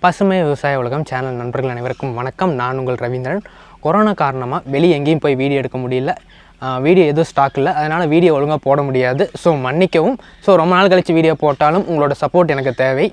பசுமை விவசாய உலகம் சேனல் நண்பர்கள் அனைவருக்கும் வணக்கம் நான் உங்கள் ரவீந்திரன் கொரோனா காரணமாக வெளியே எங்கேயும் போய் வீடியோ எடுக்க முடியல ஆஹ் வீடியோ எதுவும் ஸ்டாக் இல்லை அதனால் வீடியோ ஒழுங்காக போட முடியாது ஸோ மன்னிக்கவும் ஸோ ரொம்ப நாள் கழித்து வீடியோ போட்டாலும் உங்களோட சப்போர்ட் எனக்கு தேவை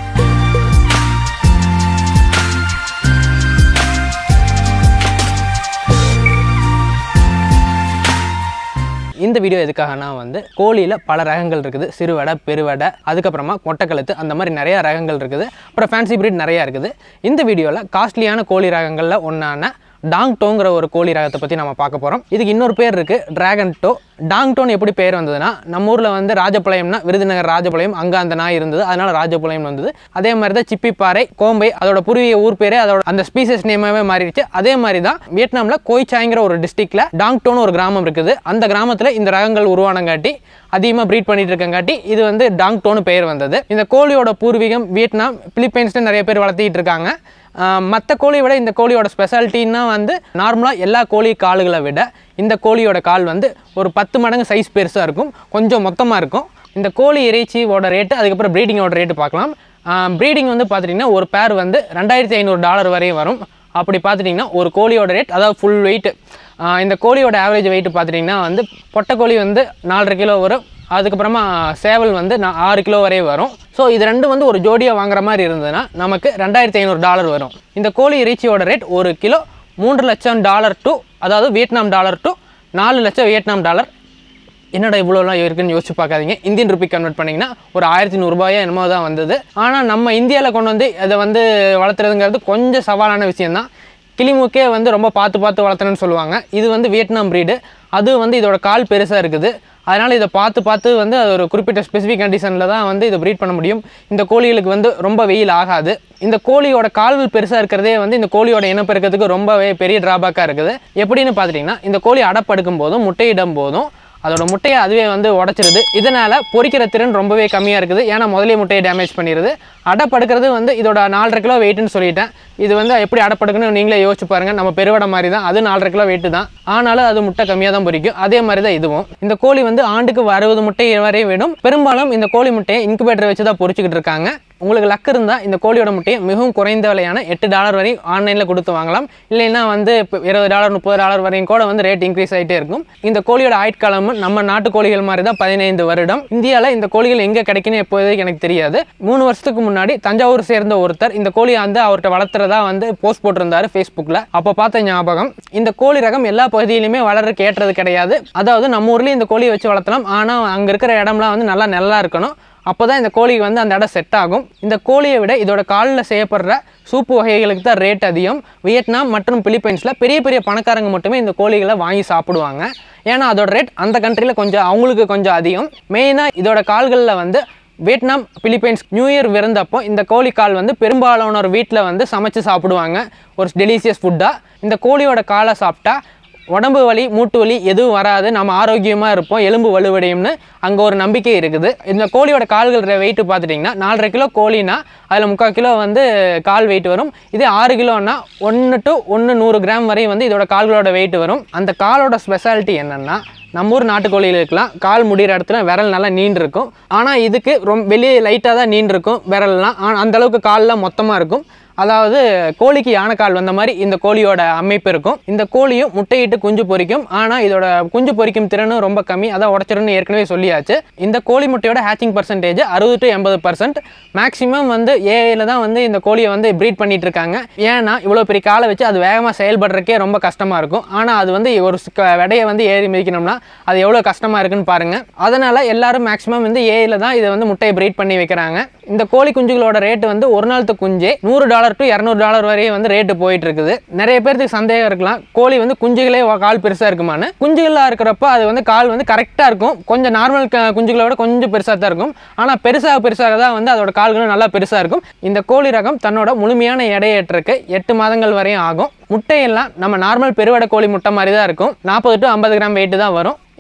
இந்த வீடியோ எதுக்காகனா வந்து கோழியில் பல ரகங்கள் இருக்குது சிறுவடை பெருவடை அதுக்கப்புறமா கொட்டைக்கழுத்து அந்த மாதிரி நிறைய ரகங்கள் இருக்குது அப்புறம் ஃபேன்சி பிரீட் நிறையா இருக்குது இந்த வீடியோவில் காஸ்ட்லியான கோழி ரகங்களில் ஒன்றான டாங் டோங்கிற ஒரு கோழி ரகத்தை பற்றி நம்ம பார்க்க போகிறோம் இதுக்கு இன்னொரு பேர் இருக்குது டிராகன் டோ டாங் டோன் எப்படி பேர் வந்ததுன்னா நம்ம ஊரில் வந்து ராஜபாளையம்னா விருதுநகர் ராஜபாளையம் அங்கே அந்த நாய் இருந்தது அதனால ராஜபாளையம் வந்தது அதே மாதிரி தான் சிப்பிப்பாறை கோம்பை அதோட பூர்வீக ஊர் பேரே அதோட அந்த ஸ்பீசஸ் நேமாவே மாறிடுச்சு அதே மாதிரி தான் வியட்நாமில் கோய்சாங்கிற ஒரு டிஸ்ட்ரிக்ட்ல டாங்டோன்னு ஒரு கிராமம் இருக்குது அந்த கிராமத்தில் இந்த ரகங்கள் உருவானங்காட்டி அதிகமாக ப்ரீட் பண்ணிட்டு இருக்கங்காட்டி இது வந்து டாங்டோன்னு பெயர் வந்தது இந்த கோழியோட பூர்வீகம் வியட்நாம் பிலிப்பைன்ஸ்ல நிறைய பேர் வளர்த்திட்டு இருக்காங்க மற்ற கோழியை விட இந்த கோழியோட ஸ்பெஷாலிட்டின்னா வந்து நார்மலாக எல்லா கோழி கால்களை விட இந்த கோழியோட கால் வந்து ஒரு பத்து மடங்கு சைஸ் பெருசாக இருக்கும் கொஞ்சம் மொத்தமாக இருக்கும் இந்த கோழி இறைச்சியோட ரேட்டு அதுக்கப்புறம் ப்ரீடிங்கோட ரேட்டு பார்க்கலாம் ப்ரீடிங் வந்து பார்த்துட்டிங்கன்னா ஒரு பேர் வந்து ரெண்டாயிரத்தி ஐநூறு டாலர் வரையும் வரும் அப்படி பார்த்துட்டிங்கன்னா ஒரு கோழியோட ரேட் அதாவது ஃபுல் வெயிட் இந்த கோழியோட ஆவரேஜ் வெயிட் பார்த்துட்டிங்கன்னா வந்து பொட்டைக்கோழி வந்து நாலரை கிலோ வரும் அதுக்கப்புறமா சேவல் வந்து நான் ஆறு கிலோ வரை வரும் ஸோ இது ரெண்டும் வந்து ஒரு ஜோடியாக வாங்குற மாதிரி இருந்ததுன்னா நமக்கு ரெண்டாயிரத்தி ஐநூறு டாலர் வரும் இந்த கோழி இறைச்சியோட ரேட் ஒரு கிலோ மூன்று லட்சம் டாலர் டு அதாவது வியட்நாம் டாலர் டு நாலு லட்சம் வியட்நாம் டாலர் என்னடா இவ்வளோலாம் இருக்குன்னு யோசிச்சு பார்க்காதீங்க இந்தியன் ருபி கன்வெர்ட் பண்ணிங்கன்னா ஒரு ஆயிரத்தி நூறுரூபாயோ என்னமோ தான் வந்தது ஆனால் நம்ம இந்தியாவில் கொண்டு வந்து அதை வந்து வளர்த்துறதுங்கிறது கொஞ்சம் சவாலான விஷயந்தான் கிளிமூக்கே வந்து ரொம்ப பார்த்து பார்த்து வளர்த்தணும்னு சொல்லுவாங்க இது வந்து வியட்நாம் ப்ரீடு அது வந்து இதோட கால் பெருசாக இருக்குது அதனால் இதை பார்த்து பார்த்து வந்து அது ஒரு குறிப்பிட்ட ஸ்பெசிஃபிக் கண்டிஷனில் தான் வந்து இதை ப்ரீட் பண்ண முடியும் இந்த கோழிகளுக்கு வந்து ரொம்ப வெயில் ஆகாது இந்த கோழியோட கால்கள் பெருசாக இருக்கிறதே வந்து இந்த கோழியோட இனப்பெருக்கத்துக்கு ரொம்பவே பெரிய ட்ராபேக்காக இருக்குது எப்படின்னு பார்த்துட்டிங்கன்னா இந்த கோழி அடப்படுக்கும் போதும் முட்டையிடும் போதும் அதோட முட்டையை அதுவே வந்து உடச்சிருது இதனால் பொரிக்கிற திறன் ரொம்பவே கம்மியாக இருக்குது ஏன்னா முதலே முட்டையை டேமேஜ் பண்ணிடுது அடைப்படுக்கிறது வந்து இதோட நாலரை கிலோ வெயிட்டுன்னு சொல்லிட்டேன் இது வந்து எப்படி அடைப்படுக்குன்னு நீங்களே யோசிச்சு பாருங்கள் நம்ம பெருவடை மாதிரி தான் அது நாலரை கிலோ வெயிட்டு தான் ஆனாலும் அது முட்டை கம்மியாக தான் பொரிக்கும் அதே மாதிரி தான் இதுவும் இந்த கோழி வந்து ஆண்டுக்கு அறுபது முட்டை வரை விடும் பெரும்பாலும் இந்த கோழி முட்டையை இன்குபேட்டர் வச்சு தான் பொரிச்சுக்கிட்டு இருக்காங்க உங்களுக்கு லக் இருந்தால் இந்த கோழியோட முட்டையை மிகவும் குறைந்த விலையான எட்டு டாலர் வரை ஆன்லைனில் கொடுத்து வாங்கலாம் இல்லைன்னா வந்து இப்போ இருபது டாலர் முப்பது டாலர் வரையும் கூட வந்து ரேட் இன்க்ரீஸ் ஆகிட்டே இருக்கும் இந்த கோழியோட ஆயுட்காலம் நம்ம நாட்டு கோழிகள் மாதிரி தான் பதினைந்து வருடம் இந்தியாவில் இந்த கோழிகள் எங்கே கிடைக்குன்னு எப்போதைக்கு எனக்கு தெரியாது மூணு வருஷத்துக்கு முன்னாடி தஞ்சாவூர் சேர்ந்த ஒருத்தர் இந்த கோழியை வந்து அவர்கிட்ட வளர்த்துறதா வந்து போஸ்ட் போட்டிருந்தாரு ஃபேஸ்புக்கில் அப்போ பார்த்த ஞாபகம் இந்த கோழி ரகம் எல்லா பகுதியிலுமே வளர்றதுக்கு ஏற்றது கிடையாது அதாவது நம்ம ஊர்லேயும் இந்த கோழியை வச்சு வளர்த்தலாம் ஆனால் அங்கே இருக்கிற இடம்லாம் வந்து நல்லா நல்லா இருக்கணும் அப்போ தான் இந்த கோழிக்கு வந்து அந்த இடம் செட் ஆகும் இந்த கோழியை விட இதோட காலில் செய்யப்படுற சூப்பு வகைகளுக்கு தான் ரேட் அதிகம் வியட்நாம் மற்றும் பிலிப்பைன்ஸில் பெரிய பெரிய பணக்காரங்க மட்டுமே இந்த கோழிகளை வாங்கி சாப்பிடுவாங்க ஏன்னா அதோட ரேட் அந்த கண்ட்ரியில் கொஞ்சம் அவங்களுக்கு கொஞ்சம் அதிகம் மெயினாக இதோட கால்களில் வந்து வியட்நாம் பிலிப்பைன்ஸ் நியூ இயர் விருந்தப்போ இந்த கோழி கால் வந்து பெரும்பாலானோர் வீட்டில் வந்து சமைச்சு சாப்பிடுவாங்க ஒரு டெலிசியஸ் ஃபுட்டாக இந்த கோழியோட காலை சாப்பிட்டா உடம்பு வலி மூட்டு வலி எதுவும் வராது நம்ம ஆரோக்கியமாக இருப்போம் எலும்பு வலுவடையும்னு அங்கே ஒரு நம்பிக்கை இருக்குது இந்த கோழியோட கால்கள் வெயிட்டு பார்த்துட்டிங்கன்னா நாலரை கிலோ கோழினா அதில் முக்கால் கிலோ வந்து கால் வெயிட் வரும் இதே ஆறு கிலோன்னா ஒன்று டு ஒன்று நூறு கிராம் வரை வந்து இதோட கால்களோட வெயிட் வரும் அந்த காலோட ஸ்பெஷாலிட்டி என்னென்னா நம்ம ஊர் நாட்டுக்கோழியில் இருக்கலாம் கால் முடிகிற இடத்துல விரல் நல்லா நீண்டு இருக்கும் ஆனால் இதுக்கு ரொம்ப வெளியே லைட்டாக தான் நீண்டு இருக்கும் விரல்லாம் ஆனால் அந்தளவுக்கு கால்லாம் மொத்தமாக இருக்கும் அதாவது கோழிக்கு யானைக்கால் வந்த மாதிரி இந்த கோழியோட அமைப்பு இருக்கும் இந்த கோழியும் முட்டையிட்டு குஞ்சு பொரிக்கும் ஆனால் இதோட குஞ்சு பொரிக்கும் திறனும் ரொம்ப கம்மி அதான் உடச்சிருன்னு ஏற்கனவே சொல்லியாச்சு இந்த கோழி முட்டையோட ஹேச்சிங் பர்சன்டேஜ் அறுபது டு எண்பது பர்சன்ட் மேக்ஸிமம் வந்து ஏஐயில் தான் வந்து இந்த கோழியை வந்து ப்ரீட் பண்ணிட்டு இருக்காங்க ஏன்னா இவ்வளோ பெரிய காலை வச்சு அது வேகமாக செயல்படுறதுக்கே ரொம்ப கஷ்டமாக இருக்கும் ஆனால் அது வந்து ஒரு விடையை வந்து ஏறி மிதிக்கணும்னா அது எவ்வளோ கஷ்டமாக இருக்குன்னு பாருங்கள் அதனால் எல்லாரும் மேக்ஸிமம் வந்து ஏஐயில் தான் இதை வந்து முட்டையை ப்ரீட் பண்ணி வைக்கிறாங்க இந்த கோழி குஞ்சுகளோட ரேட்டு வந்து ஒரு நாளுக்கு குஞ்சே நூறு டாலர் டு இரநூறு டாலர் வரையே வந்து ரேட்டு போயிட்டு இருக்குது நிறைய பேருக்கு சந்தேகம் இருக்கலாம் கோழி வந்து குஞ்சுகளே கால் பெருசாக இருக்குமான்னு குஞ்சுகளாக இருக்கிறப்ப அது வந்து கால் வந்து கரெக்டாக இருக்கும் கொஞ்சம் நார்மல் குஞ்சுகளை விட கொஞ்சம் பெருசாக தான் இருக்கும் ஆனால் பெருசாக பெருசாக தான் வந்து அதோட கால்களும் நல்லா பெருசாக இருக்கும் இந்த கோழி ரகம் தன்னோட முழுமையான எடையேற்றக்கு எட்டு மாதங்கள் வரையும் ஆகும் முட்டையெல்லாம் நம்ம நார்மல் பெருவடை கோழி முட்டை மாதிரி தான் இருக்கும் நாற்பது டு ஐம்பது கிராம் வெயிட்டு தான் வரும்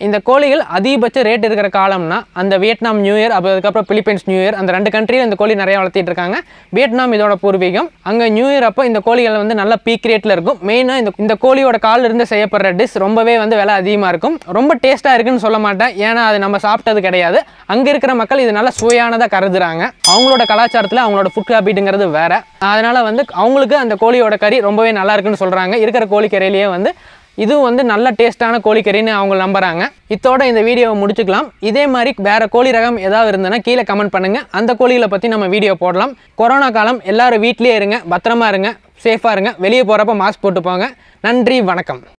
இந்த கோழிகள் அதிகபட்ச ரேட் இருக்கிற காலம்னா அந்த வியட்நாம் நியூ இயர் அப்போ அதுக்கப்புறம் பிலிப்பைன்ஸ் நியூ இயர் அந்த ரெண்டு கண்ட்ரியில் இந்த கோழி நிறைய வளர்த்திட்டு இருக்காங்க வியட்நாம் இதோட பூர்வீகம் அங்கே நியூ இயர் அப்போ இந்த கோழிகள் வந்து நல்ல பீக் ரேட்டில் இருக்கும் மெயினாக இந்த இந்த கோழியோட கால்ல இருந்து செய்யப்படுற டிஷ் ரொம்பவே வந்து விலை அதிகமாக இருக்கும் ரொம்ப டேஸ்ட்டாக இருக்குன்னு சொல்ல மாட்டேன் ஏன்னா அது நம்ம சாப்பிட்டது கிடையாது அங்கே இருக்கிற மக்கள் இது நல்ல சுவையானதாக கருதுறாங்க அவங்களோட கலாச்சாரத்தில் அவங்களோட ஃபுட் ஹேபிட்டுங்கிறது வேற அதனால வந்து அவங்களுக்கு அந்த கோழியோட கறி ரொம்பவே நல்லா இருக்குன்னு சொல்கிறாங்க இருக்கிற கோழிக்கறியிலேயே வந்து இதுவும் வந்து நல்ல டேஸ்ட்டான கோழிக்கறின்னு அவங்க நம்புறாங்க இத்தோட இந்த வீடியோவை முடிச்சுக்கலாம் இதே மாதிரி வேற கோழி ரகம் ஏதாவது இருந்ததுன்னா கீழே கமெண்ட் பண்ணுங்க அந்த கோழிகளை பற்றி நம்ம வீடியோ போடலாம் கொரோனா காலம் எல்லாரும் வீட்லயே இருங்க பத்திரமா இருங்க சேஃபாக இருங்க வெளியே போகிறப்ப மாஸ்க் போட்டு போங்க நன்றி வணக்கம்